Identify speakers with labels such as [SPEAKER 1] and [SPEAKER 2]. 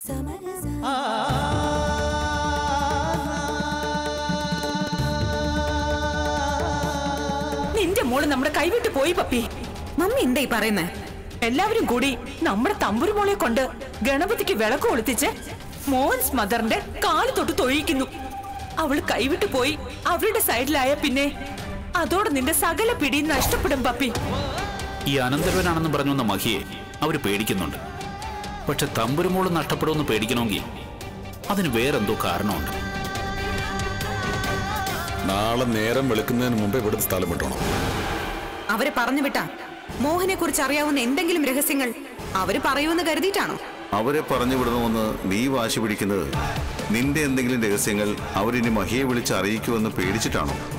[SPEAKER 1] നിന്റെ മോള് നമ്മുടെ കൈവിട്ട് പോയി പപ്പി
[SPEAKER 2] മമ്മി എന്തായി പറയുന്നേ
[SPEAKER 1] എല്ലാവരും കൂടി നമ്മുടെ തമ്പുരുമോളെ കൊണ്ട് ഗണപതിക്ക് വിളക്ക് കൊളുത്തിച്ച് മോഹൻസ് മദറിന്റെ കാല് തൊട്ട് തൊഴിയിക്കുന്നു അവൾ കൈവിട്ട് പോയി അവരുടെ സൈഡിലായ പിന്നെ അതോടെ നിന്റെ സകല പിടിയും നഷ്ടപ്പെടും പപ്പി
[SPEAKER 3] ഈ അനന്തരവനാണെന്ന് പറഞ്ഞു വന്ന മഹിയെ അവര് പേടിക്കുന്നുണ്ട് പക്ഷെ തമ്പുരുമോള് നഷ്ടപ്പെടുമെന്ന് പേടിക്കണമെങ്കിൽ അതിന് വേറെന്തോ കാരണമുണ്ട്
[SPEAKER 4] നാളെ നേരം വെളുക്കുന്നതിന് മുമ്പേ ഇവിടുത്തെ സ്ഥലം വിട്ടോണം
[SPEAKER 2] അവരെ പറഞ്ഞു വിട്ടാ മോഹനെ കുറിച്ച് അറിയാവുന്ന എന്തെങ്കിലും രഹസ്യങ്ങൾ അവര് പറയുമെന്ന് കരുതിയിട്ടാണോ
[SPEAKER 5] അവരെ പറഞ്ഞു വിടണമെന്ന് നീ വാശി പിടിക്കുന്നത് നിന്റെ എന്തെങ്കിലും രഹസ്യങ്ങൾ അവരിനി മഹിയെ വിളിച്ച് അറിയിക്കുമെന്ന് പേടിച്ചിട്ടാണോ